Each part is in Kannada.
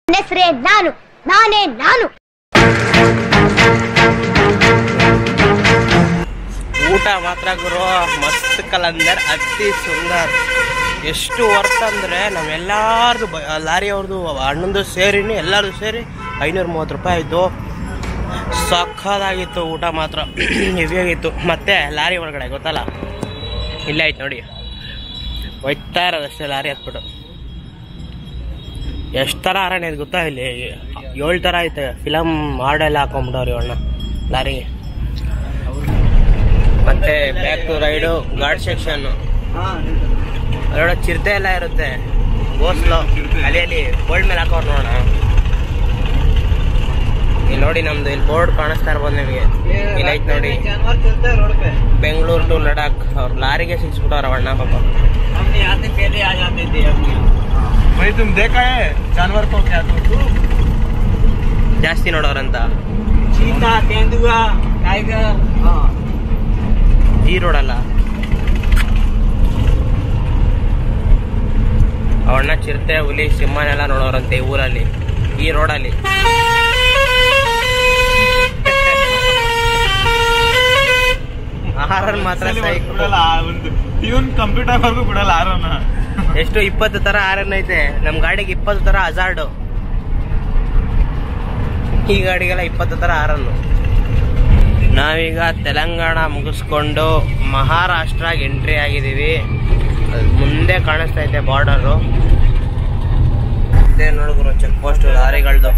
ಹೆಸರೇ ನಾನು ನಾನೇ ನಾನು ಊಟ ಮಾತ್ರ ಗುರು ಮಸ್ತ್ ಕಲಂದರ್ ಅತಿ ಸುಂದರ್ ಎಷ್ಟು ವರ್ತ್ ಅಂದರೆ ನಾವೆಲ್ಲಾರ್ದು ಬ ಲಾರಿ ಅವ್ರದ್ದು ಅಣ್ಣಂದು ಸೇರಿನಿ ಎಲ್ಲರದು ಸೇರಿ ಐನೂರ ಮೂವತ್ತು ರೂಪಾಯಿ ಆಯಿತು ಸಖತ್ತಾಗಿತ್ತು ಊಟ ಮಾತ್ರ ಹೆವಿಯಾಗಿತ್ತು ಮತ್ತೆ ಲಾರಿ ಒಳಗಡೆ ಗೊತ್ತಲ್ಲ ಇಲ್ಲೇ ಆಯ್ತು ನೋಡಿ ಒಯ್ತಾ ಇರೋದಷ್ಟೇ ಲಾರಿ ಹತ್ಬಿಟ್ಟು ಎಷ್ಟು ಥರ ಅರಣ್ಯ ಇದೆ ಗೊತ್ತಾ ಇಲ್ಲಿ ಏಳು ಥರ ಐತೆ ಫಿಲಮ್ ಹಾಡೆಲ್ಲ ಹಾಕೊಂಬಿಟ್ಟವ್ರಿ ಅಣ್ಣ ಲಾರಿಗೆ ಮತ್ತೆ back to ride guard section ಅದರೊಳಗೆ ಚಿರತೆ ಎಲ್ಲ ಇರುತ್ತೆ ಗೋಸ್ಲು ಅಲ್ಲಿ ಅಲ್ಲಿ ಬೋರ್ಡ್ ಮೇಲೆ ಹಾಕೋರು ನೋಡೋಣ ಇಲ್ಲಿ ನೋಡಿ ನಮ್ದು ಇಲ್ಲಿ ಬೋರ್ಡ್ ಕಾಣಿಸ್ತಾ ಇರ್ಬೋದು ನಿಮಗೆ ಇಲ್ಲಿ ಐತೆ ನೋಡಿ ಬೆಂಗಳೂರು ಟು ಲಡಾಖ್ ಅವ್ರ ಲಾರಿಗೆ ಸಿಕ್ಸ್ಬಿಟ್ಟವ್ರ ಅಣ್ಣ ಪಾಪ भाई तुम देखा है जानवर को क्या तो ಜಾಸ್ತಿ ನೋಡೋರಂತ चीता तेंदुआ टाइगर हाँ ಈ ರೋಡಲ್ಲ ಅವಣ್ಣ ಚಿರತೆ ಹುಲಿ ಸಿಂಹನೆಲ್ಲ ನೋಡೋರಂತೆ ಈ ಊರಲ್ಲಿ ಈ ರೋಡಲ್ಲಿ ಆಹಾರ ಮಾತ್ರ ಸೈಕ್ ಬಿಡಲ್ಲ ಒಂದು ಇವನ್ ಕಂಪ್ಯೂಟರ್ ವರ್ಗೂ ಬಿಡಲ್ಲ ಆರೋನ ಎಷ್ಟು ಇಪ್ಪತ್ತು ತರ ಆರನ್ ಐತೆ ನಮ್ ಗಾಡಿಗೆ ಇಪ್ಪತ್ತು ತರ ಹಜಾರ್ಡು ಈ ಗಾಡಿಗೆಲ್ಲ ಇಪ್ಪತ್ತು ತರ ಆರನ್ನು ನಾವೀಗ ತೆಲಂಗಾಣ ಮುಗಿಸ್ಕೊಂಡು ಮಹಾರಾಷ್ಟ್ರಾಗ ಎಂಟ್ರಿ ಆಗಿದ್ದೀವಿ ಅದ್ ಮುಂದೆ ಕಾಣಿಸ್ತಾ ಐತೆ ಬಾರ್ಡರು ಇದೇ ನೋಡಿದ್ರು ಚೆಕ್ ಪೋಸ್ಟ್ ಲಾರಿಗಳದ್ದು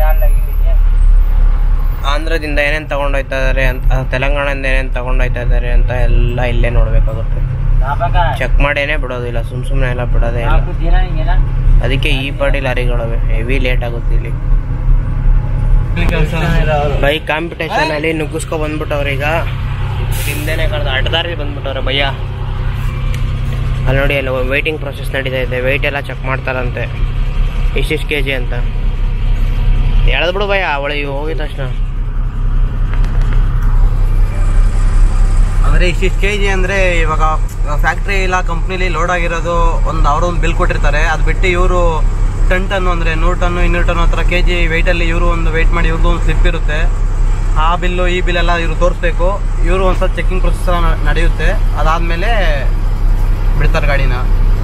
ಆಂಧ್ರದಿಂದ ಏನೇನು ತಗೊಂಡೋಯ್ತಾ ಇದಾರೆ ಅಂತ ತೆಲಂಗಾಣದಿಂದ ಏನೇನು ತಗೊಂಡೋಯ್ತಾ ಇದಾರೆ ಅಂತ ಎಲ್ಲ ಇಲ್ಲೇ ನೋಡ್ಬೇಕಾಗುತ್ತೆ ಚೆಕ್ ಮಾಡೇನೆ ಬಿಡೋದಿಲ್ಲ ಸುಮ್ ಸುಮ್ಮನೆ ಎಲ್ಲ ಬಿಡೋದೇ ಇಲ್ಲ ಅದಕ್ಕೆ ಈ ಪಾಡಿ ಲಾರಿಗಳವೆ ಹೆವಿ ಲೇಟ್ ಆಗುತ್ತೆ ಇಲ್ಲಿ ಬೈ ಕಾಂಪಿಟೇಷನ್ ಅಲ್ಲಿ ನುಗ್ಗಿಸ್ಕೊ ಬಂದ್ಬಿಟ್ಟವ್ರೆ ಈಗ ಹಿಂದೆನೆ ಕಳೆದ ಅಡ್ದಾರಿ ಬಂದ್ಬಿಟ್ಟವ್ರೆ ಭಯ್ಯ ಅಲ್ಲಿ ನೋಡಿ ಅಲ್ಲಿ ವೆಯ್ಟಿಂಗ್ ಪ್ರೊಸೆಸ್ ನಡೀತಾ ಇದೆ ವೆಯ್ಟ್ ಎಲ್ಲ ಚೆಕ್ ಮಾಡ್ತಾರಂತೆ ಇಷ್ಟಿಷ್ಟು ಕೆ ಜಿ ಅಂತ ಎಳೆದ್ಬಿಡು ಭಯ್ಯ ಒಳಗೆ ಹೋಗಿದ ತಕ್ಷಣ ಅಂದ್ರೆ ಇಷ್ಟಿಷ್ಟು ಕೆ ಜಿ ಅಂದ್ರೆ ಇವಾಗ ಫ್ಯಾಕ್ಟ್ರಿ ಇಲ್ಲ ಕಂಪ್ನಿಲಿ ಲೋಡ್ ಆಗಿರೋದು ಒಂದು ಅವರು ಒಂದು ಬಿಲ್ ಕೊಟ್ಟಿರ್ತಾರೆ ಅದು ಬಿಟ್ಟು ಇವರು ಟನ್ ಟನ್ ಅಂದ್ರೆ ನೂರು ಟನ್ ಇನ್ನೂರು ಟನ್ ಹತ್ರ ಕೆ ಜಿ ವೆಯ್ಟಲ್ಲಿ ಇವರು ಒಂದು ವೆಯ್ಟ್ ಮಾಡಿ ಇವ್ರದ್ದು ಒಂದು ಸ್ಲಿಪ್ ಇರುತ್ತೆ ಆ ಬಿಲ್ಲು ಈ ಬಿಲ್ ಎಲ್ಲ ಇವರು ತೋರಿಸ್ಬೇಕು ಇವರು ಒಂದ್ಸಲ ಚೆಕಿಂಗ್ ಪ್ರೊಸೆಸ್ ಎಲ್ಲ ನ- ನಡೆಯುತ್ತೆ ಅದಾದ್ಮೇಲೆ ಬಿಡ್ತಾರೆ ಗಾಡಿನ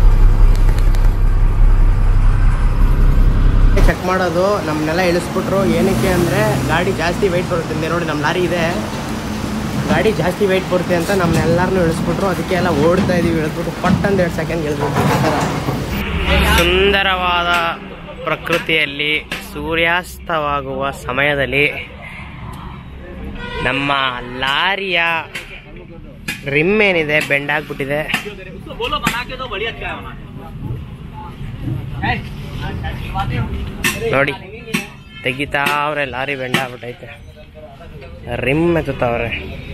ಚೆಕ್ ಮಾಡೋದು ನಮ್ಮನ್ನೆಲ್ಲ ಇಳಿಸ್ಬಿಟ್ರು ಏನಕ್ಕೆ ಅಂದರೆ ಗಾಡಿ ಜಾಸ್ತಿ ವೆಯ್ಟ್ ಬರುತ್ತೆ ಹಿಂದೆ ನೋಡಿ ನಮ್ಮ ಲಾರಿ ಇದೆ ಗಾಡಿ ಜಾಸ್ತಿ ವೆಯ್ಟ್ ಬರುತ್ತೆ ಅಂತ ನಮ್ಮನ್ನೆಲ್ಲರನ್ನೂ ಇಳಿಸ್ಬಿಟ್ರು ಅದಕ್ಕೆ ಎಲ್ಲ ಓಡ್ತಾ ಇದೀವಿ ಇಳಿಸ್ಬಿಟ್ಟು ಪಟ್ ಅಂತ ಎರಡು ಸೆಕೆಂಡ್ ಇಳಿದ್ಬಿಟ್ಟು ಸುಂದರವಾದ ಪ್ರಕೃತಿಯಲ್ಲಿ ಸೂರ್ಯಾಸ್ತವಾಗುವ ಸಮಯದಲ್ಲಿ ನಮ್ಮ ಲಾರಿಯ ರಿಮ್ ಏನಿದೆ ಬೆಂಡಾಗ್ಬಿಟ್ಟಿದೆ ನೋಡಿ ತೆಗಿತಾ ಅವ್ರೆ ಲಾರಿ ಬೆಂಡ ಆಗ್ಬಿಟ್ಟೈತೆ ರಿಮ್ ಎತ್ತುತ್ತವ್ರೆ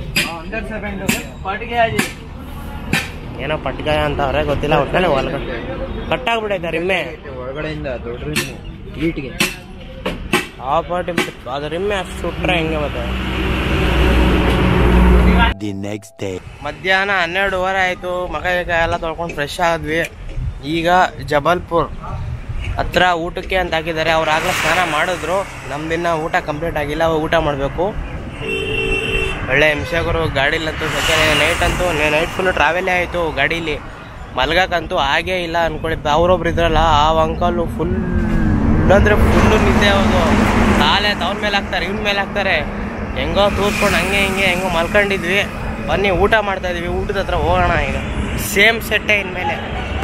ಏನೋ ಪಟ್ಗಾಯ ಅಂತವ್ರೆ ಗೊತ್ತಿಲ್ಲ ಒಟ್ಟಲ್ಲಿ ಒಳಗಡೆ ಕಟ್ಟಾಗ್ಬಿಟ್ಟೈತೆ ರಿಮ್ಮೆ ಒಳಗಡೆಯಿಂದ ದೊಡ್ಡ ಈಟಿಗೆ ಆ ಪಾರ್ಟಿ ಅದು ರಿಮ್ಮೆ ಅಷ್ಟು ಸುಟ್ರೆ ಹೆಂಗೆ ಮತ್ತೆ The next day. ಮಧ್ಯಾಹ್ನ ಹನ್ನೆರಡುವರೆ ಆಯಿತು ಮಗ ಗಿಗ ಎಲ್ಲ ತೊಳ್ಕೊಂಡು ಫ್ರೆಶ್ ಆದ್ವಿ ಈಗ ಜಬಲ್ಪುರ್ ಹತ್ರ ಊಟಕ್ಕೆ ಅಂತ ಹಾಕಿದ್ದಾರೆ ಅವ್ರು ಆಗಲೇ ಸ್ನಾನ ಮಾಡಿದ್ರು ನಮ್ದಿನ್ನ ಊಟ ಕಂಪ್ಲೀಟ್ ಆಗಿಲ್ಲ ಅವಾಗ ಊಟ ಮಾಡಬೇಕು ಒಳ್ಳೆ ಹಿಂಸೆಗರು ಗಾಡಿಲಂತೂ ಸದ್ಯ ನೈಟ್ ಅಂತೂ ನೈಟ್ ಫುಲ್ ಟ್ರಾವೆಲೇ ಆಯಿತು ಗಾಡೀಲಿ ಮಲ್ಗಕ್ಕಂತೂ ಆಗೇ ಇಲ್ಲ ಅನ್ಕೊಳ್ಳಿ ಅವ್ರೊಬ್ರು ಇದ್ರಲ್ಲ ಆ ಅಂಕಲು ಫುಲ್ ಅಂದರೆ ಫುಲ್ಲು ನಿದ್ದೆ ಅವರು ಕಾಲೇ ತವ್ರ ಮೇಲೆ ಹಾಕ್ತಾರೆ ಇವ್ನ ಮೇಲೆ ಹಾಕ್ತಾರೆ ಹೆಂಗೋ ತೂರ್ಕೊಂಡು ಹಂಗೆ ಹಿಂಗೆ ಹೆಂಗೋ ಮಲ್ಕೊಂಡಿದ್ವಿ ಬನ್ನಿ ಊಟ ಮಾಡ್ತಾ ಇದೀವಿ ಊಟದ ಹತ್ರ ಹೋಗೋಣ ಈಗ ಸೇಮ್ ಸೆಟ್ಟೆ ಇನ್ಮೇಲೆ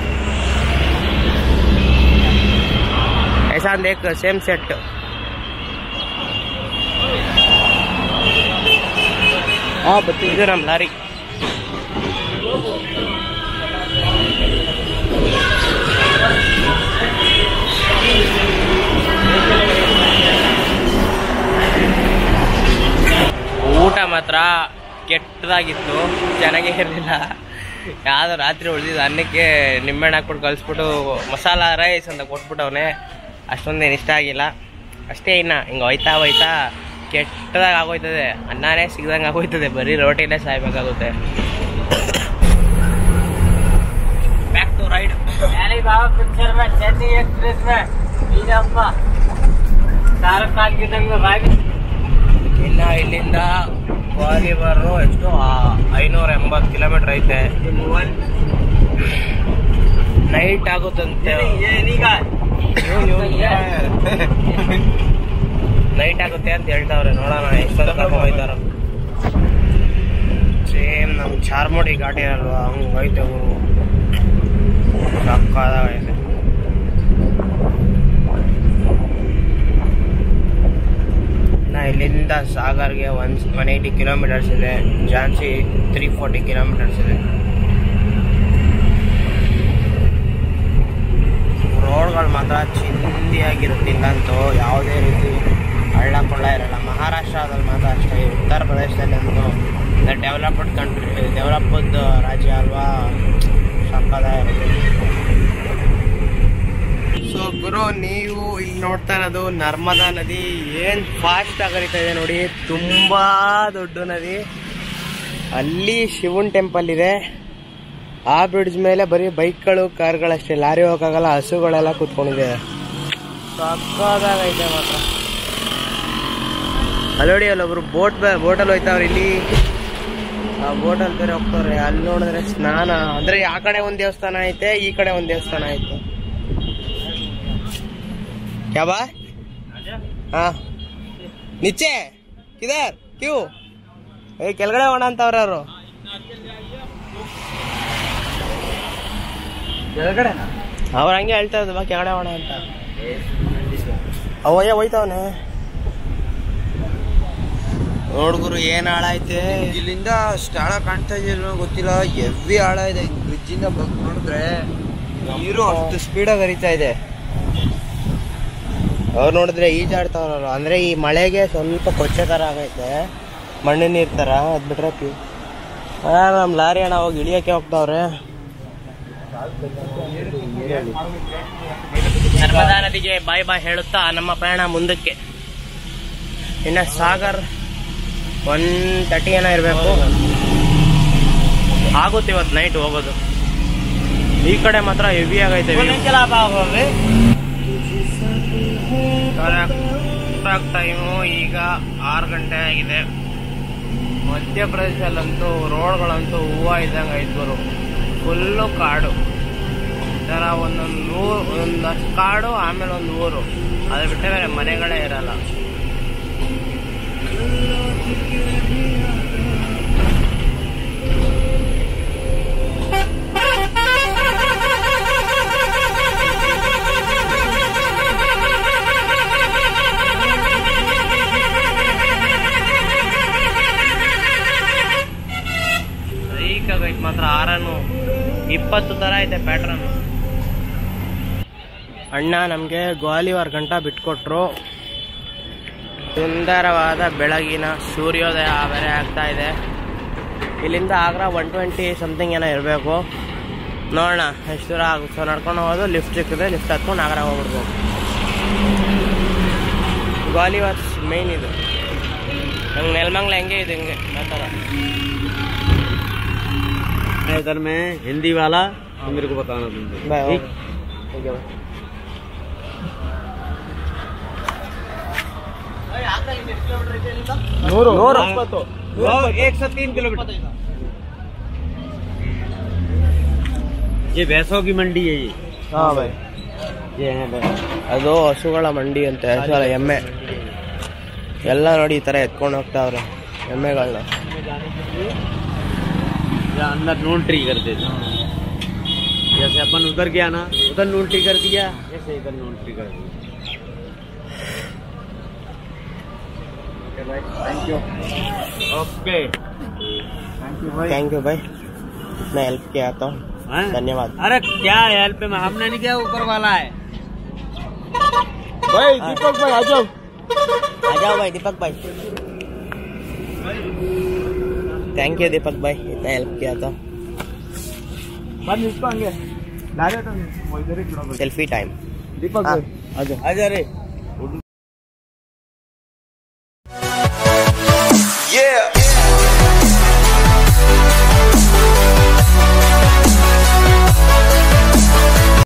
ऐसा देख सेम सेट ಇದು ನಮ್ಮ ಲಾರಿ ಊಟ ಮಾತ್ರ ಕೆಟ್ಟದಾಗಿತ್ತು ಚೆನ್ನಾಗೇ ಇರಲಿಲ್ಲ ಯಾವ್ದು ರಾತ್ರಿ ಉಳಿದಿದ್ದು ಅನ್ನಕ್ಕೆ ನಿಂಬೆಹಣ್ಣು ಹಾಕ್ಬಿಟ್ಟು ಕಲಿಸ್ಬಿಟ್ಟು ಮಸಾಲ ರೈಸ್ ಅಂತ ಕೊಟ್ಬಿಟ್ಟವನೆ ಅಷ್ಟೊಂದೇನು ಇಷ್ಟ ಆಗಿಲ್ಲ ಅಷ್ಟೇ ಇನ್ನ ಹಿಂಗೆ ಹೋಯ್ತಾ ಹೋಯ್ತಾ ಕೆಟ್ಟದಾಗ ಆಗೋಯ್ತದೆ ಅನ್ನನೇ ಸಿಗ್ದಂಗೆ ಆಗೋಯ್ತದೆ ಬರೀ ರೋಟಿಲೇ ಸಾಯ್ಬೇಕಾಗುತ್ತೆ back to ride Shahrukh Khan ಇನ್ನ ಇಲ್ಲಿಂದ ಗ್ವಾಲಿಬರು ಎಷ್ಟು ಆ- ಐನೂರ ಎಂಬತ್ತು ಕಿಲೋಮೀಟರ್ ಐತೆ ನೈಟ್ ಆಗುತ್ತಂತೆ ನೈಟ್ ಆಗುತ್ತೆ ಅಂತ ಹೇಳ್ತಾವ್ರೆ ನೋಡೋಣ ಎಷ್ಟೊತ್ತು ಕರ್ಕೊಂಡು ಹೋಯ್ತಾರ ಸೇಮ್ ನಮ್ ಚಾರ್ಮುಡಿ ಘಾಟಿ ಅಲ್ವಾ ಹಂಗೈತೆ ಊರು ಸಕ್ಕತ್ತಾಗೈತೆ ನಾ ಇಲ್ಲಿಂದ ಸಾಗರ್ಗೆ ಒನ್ ಒನ್ ಏಯ್ಟಿ ಕಿಲೋಮೀಟರ್ಸ್ ಇದೆ ಝಾನ್ಸಿ ತ್ರೀ ಫೋರ್ಟಿ ಕಿಲೋಮೀಟರ್ಸ್ ಇದೆ ರೋಡ್ಗಳು ಮಾತ್ರ ಚಿಂದಿಯಾಗಿರುತ್ತೆ ಇಲ್ಲಂತೂ ಯಾವುದೇ ರೀತಿ ಹಳ್ಳ ಕೊಳ್ಳ ಇರಲ್ಲ ಮಹಾರಾಷ್ಟ್ರದಲ್ಲಿ ಮಾತ್ರ ಅಷ್ಟೇ ಈ ಉತ್ತರ ಪ್ರದೇಶದಲ್ಲಿ ಅಂತೂ ಡೆವಲಪ್ಡ್ ಕಂಟ್ರಿ ಡೆವಲಪ್ಡ್ ರಾಜ್ಯ ಅಲ್ವಾ ಇರುತ್ತೆ ಸೊ ಗುರು ನೀವು ಇಲ್ಲಿ ನೋಡ್ತಾ ಇರೋದು ನರ್ಮದಾ ನದಿ ಏನ್ ಫಾಸ್ಟ್ ಆಗಿ ಹರಿತಾ ಇದೆ ನೋಡಿ ತುಂಬಾ ದೊಡ್ಡ ನದಿ ಅಲ್ಲಿ ಶಿವನ್ ಟೆಂಪಲ್ ಇದೆ ಆ ಬ್ರಿಡ್ಜ್ ಮೇಲೆ ಬರೀ ಬೈಕ್ಗಳು ಕಾರ್ಗಳಷ್ಟೇ ಲಾರಿ ಹೋಗಕ್ಕಾಗಲ್ಲ ಹಸುಗಳೆಲ್ಲ ಕೂತ್ಕೊಂಡಿದೆ ಸಕ್ಕದಾಗೈತೆ ಮಾತ್ರ ಅಲ್ಲಿ ನೋಡಿ ಅಲ್ಲೊಬ್ರು ಬೋಟ್ ಬೋಟಲ್ಲಿ ಹೋಯ್ತಾವ್ರೆ ಇಲ್ಲಿ ಆ ಬೋಟಲ್ಲಿ ಬೇರೆ ಹೋಗ್ತಾವ್ರೆ ಅಲ್ಲಿ ನೋಡಿದ್ರೆ ಸ್ನಾನ ಅಂದ್ರೆ ಆ ಕಡೆ ಒಂದ್ ದೇವಸ್ಥಾನ ಐತೆ ಈ ಕಡೆ ಒಂದ್ ದೇವಸ್ಥಾನ ಐತೆ क्या बात हाँ नीचे किधर क्यों ಏ ಕೆಳಗಡೆ ಹೋಣ ಅಂತವ್ರ ಅವರು ಅವ್ರ ಹಂಗೆ ಹೇಳ್ತಾ ಇದ್ದ ಬಾ ಕೆಳಗಡೆ ಹೋಣ ಅಂತ ಅವಯ್ಯ ಹೋಯ್ತವನೆ ನೋಡ್ಗುರು ಏನ್ ಹಾಳಾಯ್ತೆ ಇಲ್ಲಿಂದ ಸ್ಥಳ ಕಾಣ್ತಾ ಇದೆಯಲ್ಲ ಗೊತ್ತಿಲ್ಲ ಎವ್ವಿ ಆಳ ಇದೆ ಬ್ರಿಡ್ಜ್ ಇಂದ ಬಂದ್ ನೋಡಿದ್ರೆ ನೀರು ಅಷ್ಟು ಸ್ಪೀಡಾಗಿ ಹರಿತಾ ಇದೆ ಅವ್ರು ನೋಡಿದ್ರೆ ಈಜಾಡ್ತಾವ್ರಲ್ಲ ಅಂದ್ರೆ ಈ ಮಳೆಗೆ ಸ್ವಲ್ಪ ಕೊಚ್ಚೆ ತರ ಆಗೈತೆ ಮಣ್ಣಿನ ನೀರ್ ತರ ಅದ್ ಬಿಟ್ರೆ ಪಿ ನಮ್ ಲಾರಿ ಅಣ್ಣ ಹೋಗಿ ಇಳಿಯಕ್ಕೆ ಹೋಗ್ತಾವ್ರೆ ನರ್ಮದಾ ನದಿಗೆ ಬಾಯ್ ಬಾಯ್ ಹೇಳುತ್ತಾ ನಮ್ಮ ಪ್ರಯಾಣ ಮುಂದಕ್ಕೆ ಇನ್ನ ಸಾಗರ್ ಒನ್ ತರ್ಟಿ ಏನೋ ಇರಬೇಕು ಆಗುತ್ತೆ ಇವತ್ತು ನೈಟ್ ಹೋಗೋದು ಈ ಕಡೆ ಮಾತ್ರ ಹೆವಿ ಆಗೈತೆ ಟೈಮು ಈಗ ಆರು ಗಂಟೆ ಆಗಿದೆ ಮಧ್ಯಪ್ರದೇಶದಲ್ಲಂತೂ ರೋಡ್ಗಳಂತೂ ಹೂವು ಇದ್ದಂಗೆ ಐದು ಫುಲ್ಲು ಕಾಡು ಈ ಥರ ಒಂದೊಂದು ಊರು ಒಂದಷ್ಟು ಕಾಡು ಆಮೇಲೆ ಒಂದು ಊರು ಅದು ಬಿಟ್ಟರೆ ಬೇರೆ ಮನೆಗಳೇ ಇರಲ್ಲ ಸೈಕಾಗೈತೆ ಮಾತ್ರ ಆರನು ಇಪ್ಪತ್ತು ಥರ ಐತೆ ಪ್ಯಾಟ್ರನ್ ಅಣ್ಣ ನಮಗೆ ಗ್ವಾಲಿವಾರ್ ಗಂಟ ಬಿಟ್ಕೊಟ್ರು ಸುಂದರವಾದ ಬೆಳಗಿನ ಸೂರ್ಯೋದಯ ಬೇರೆ ಆಗ್ತಾ ಇದೆ ಇಲ್ಲಿಂದ ಆಗ್ರಾ ಒನ್ ಟ್ವೆಂಟಿ ಸಮಥಿಂಗ್ ಏನೋ ಇರಬೇಕು ನೋಡೋಣ ಎಷ್ಟು ದೂರ ಆಗುತ್ತೆ ಸೊ ನಡ್ಕೊಂಡು ಹೋಗೋದು ಲಿಫ್ಟ್ ಸಿಕ್ಕಿದೆ ಲಿಫ್ಟ್ ಹತ್ಕೊಂಡು ಆಗ್ರಾ ಹೋಗ್ಬಿಡ್ಬೇಕು ಗ್ವಾಲಿವಾರ್ ಮೇನ್ ಇದು ನಂಗೆ ನೆಲಮಂಗ್ಲ ಹೆಂಗೆ ಇದೆ ಹಿಂಗೆ ಆ ಥರ इधर में हिंदी वाला तो मेरे को बताना तुम ಬಾಯ್ ठीक? ಓಕೆ ಬಾಯ್ नूरू नूरू। एक सौ तीन किलोमीटर ये भैंसों की मंडी है ये ಹಾಂ ಬಾಯ್ ये है भैंस ಅದು ಹಸುಗಳ ಮಂಡಿ ಅಂತೆ ಹಸುಗಳ ಎಮ್ಮೆ ಎಲ್ಲ ನೋಡಿ ಈ ಥರ ಎತ್ಕೊಂಡು ಹೋಗ್ತಾವ್ರೆ ಎಮ್ಮೆಗಳನ್ನ या अंदर नून ट्री कर देते जैसे अपन उधर गया ना उधर नून ट्री कर दिया ऐसे इधर नून ट्री कर दिया ओके थैंक यू भाई मैं हेल्प किया तो धन्यवाद अरे क्या हेल्प में हमने नहीं किया ऊपर वाला है भाई दीपक भाई आ जाओ आ जाओ भाई दीपक भाई थैंक यू दीपक भाई इतना हेल्प किया तो ಬಂದು ನಿಂತ್ಕೊ ಹಂಗೆ ಲಾರಿ ಆಟೋ ನಿಂತ್ಕೊ, ಇದ್ದಾರೆ ಬಿಡೋದು. सेल्फी टाइम ದೀಪಕ್ हाँ। ಆಜಾ आजा रे